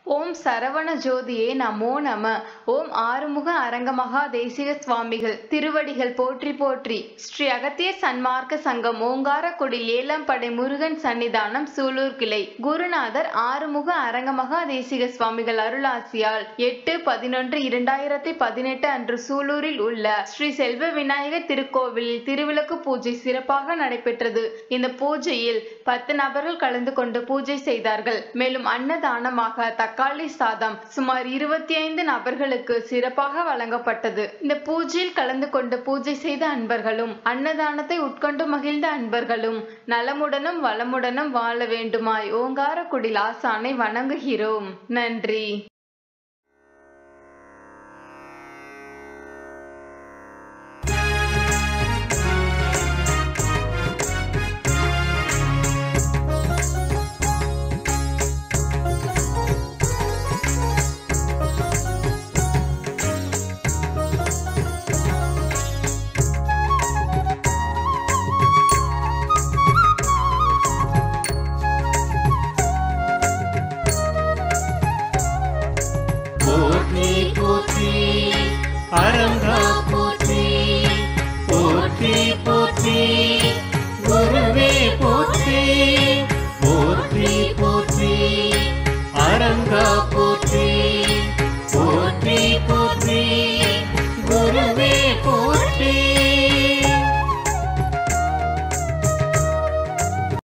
ஓம் சரவண ஜோதியே நமோ நம ஓம் ஆறுமுக அரங்கமகா தேசிக சுவாமிகள் திருவடிகள் போற்றி போற்றி ஸ்ரீ அகத்திய சன்மார்க்க சங்கம் ஓங்காரக்குடி ஏழாம் படை முருகன் சன்னிதானம் சூலூர் கிளை குருநாதர் ஆறுமுக அரங்கமகா தேசிக சுவாமிகள் அருளாசியால் எட்டு பதினொன்று இரண்டாயிரத்தி பதினெட்டு அன்று சூலூரில் உள்ள ஸ்ரீ செல்வ விநாயகர் திருக்கோவிலில் திருவிளக்கு பூஜை சிறப்பாக நடைபெற்றது இந்த பூஜையில் பத்து நபர்கள் கலந்து கொண்டு பூஜை செய்தார்கள் மேலும் அன்னதானமாக தக்காளி சாதம் சுமார் இருபத்தி ஐந்து நபர்களுக்கு சிறப்பாக வழங்கப்பட்டது இந்த பூஜையில் கலந்து கொண்டு பூஜை செய்த அன்பர்களும் அன்னதானத்தை உட்கொண்டு மகிழ்ந்த அன்பர்களும் நலமுடனும் வளமுடனும் வாழ வேண்டுமாய் ஓங்காரக்குடில் ஆசானை வணங்குகிறோம் நன்றி போற்றி போற்றி அரங்கா போற்றி போற்றி போற்றி